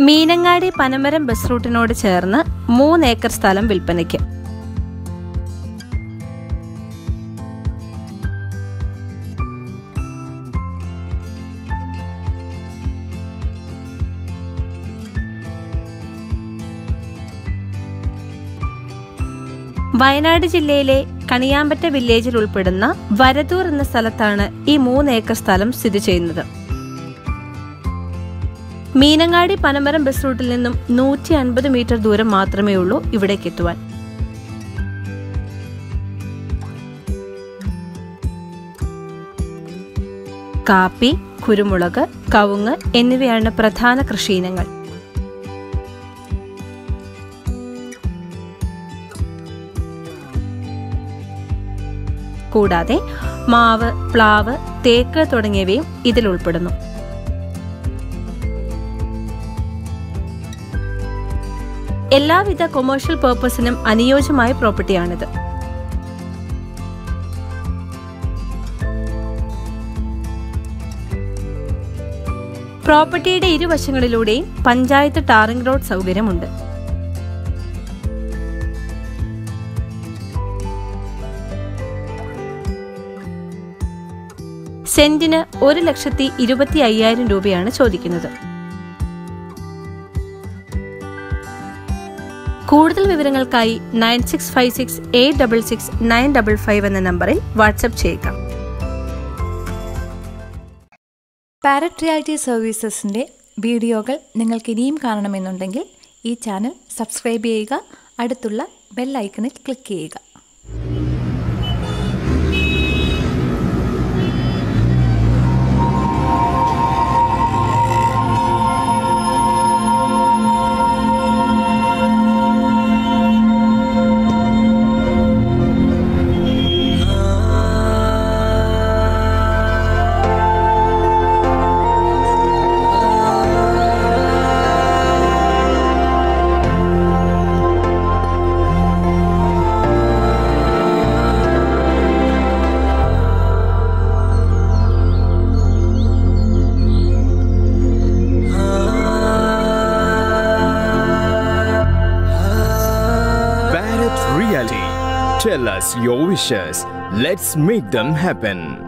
Meenangadi Panamaram bus റൂട്ടിനോട് ചേർന്ന് മൂന്ന് acre സ്ഥലം വിൽപ്പനയ്ക്ക് വയനാട് ജില്ലയിലെ കണിയാമ്പറ്റ വില്ലേജിൽ ഉൾപ്പെടുന്ന വരദൂർ എന്ന സ്ഥലത്താണ് ഈ മൂന്ന് ഏക്കർ സ്ഥലം സ്ഥിതി ചെയ്യുന്നത് മീനങ്ങാടി പനമരം ബസ് റൂട്ടിൽ നിന്നും നൂറ്റി അൻപത് മീറ്റർ ദൂരം മാത്രമേ ഉള്ളൂ ഇവിടേക്ക് എത്തുവാൻ കാപ്പി കുരുമുളക് കവുങ്ങ് എന്നിവയാണ് പ്രധാന കൃഷിയിനങ്ങൾ കൂടാതെ മാവ് പ്ലാവ് തേക്ക് തുടങ്ങിയവയും ഇതിൽ ഉൾപ്പെടുന്നു എല്ലാവിധ കൊമേഴ്ഷ്യൽ പർപ്പസിനും അനുയോജ്യമായ പ്രോപ്പർട്ടിയാണിത് പ്രോപ്പർട്ടിയുടെ ഇരുവശങ്ങളിലൂടെയും പഞ്ചായത്ത് ടാറിംഗ് റോഡ് സൗകര്യമുണ്ട് സെന്റിന് ഒരു ലക്ഷത്തി ഇരുപത്തി അയ്യായിരം രൂപയാണ് ചോദിക്കുന്നത് കൂടുതൽ വിവരങ്ങൾക്കായി nine six five six eight double six nine double five എന്ന നമ്പറിൽ വാട്സപ്പ് ചെയ്യുക പാരറ്റ് റിയാലിറ്റി സർവീസസിൻ്റെ വീഡിയോകൾ നിങ്ങൾക്ക് ഇനിയും കാണണമെന്നുണ്ടെങ്കിൽ ഈ ചാനൽ സബ്സ്ക്രൈബ് ചെയ്യുക അടുത്തുള്ള ബെൽ ഐക്കണിൽ ക്ലിക്ക് ചെയ്യുക Bharat Realty. Tell us your wishes. Let's make them happen.